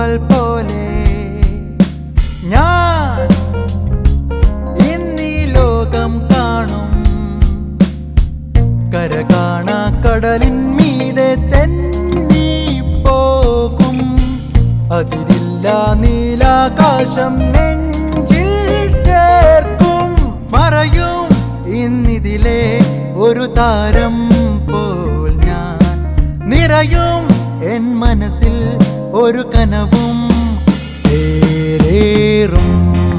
തൂവൽ പോലെ ഞാൻ ഇന്നീ ലോകം കാണും കര കാണാ കടലിൻ മീതെ തെന്നി പോകും അതിരില്ല നീലാകാശം നെഞ്ചിൽ ചേർക്കും മറയും ഇന്നിതിലെ ഒരു താരം പോൽ ഞാൻ നിറയും എൻ മനസ്സിൽ ഒരു കനവും ഏറേറും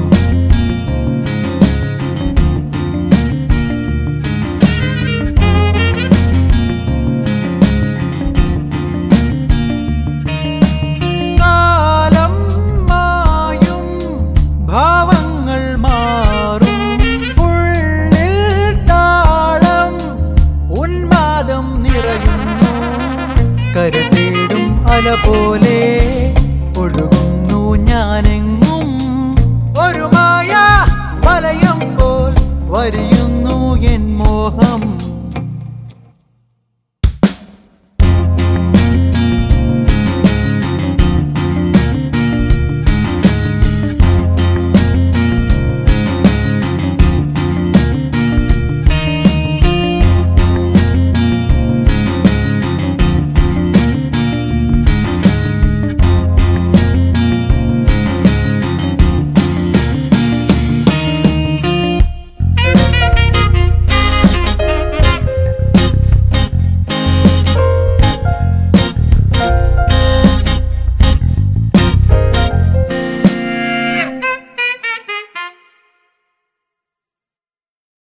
കാലം മായും ഭാവങ്ങൾ മാറും ഉള്ളിൽ താളം ഉന്മാദം നിറയുന്നു കര തേടും അല പോലെ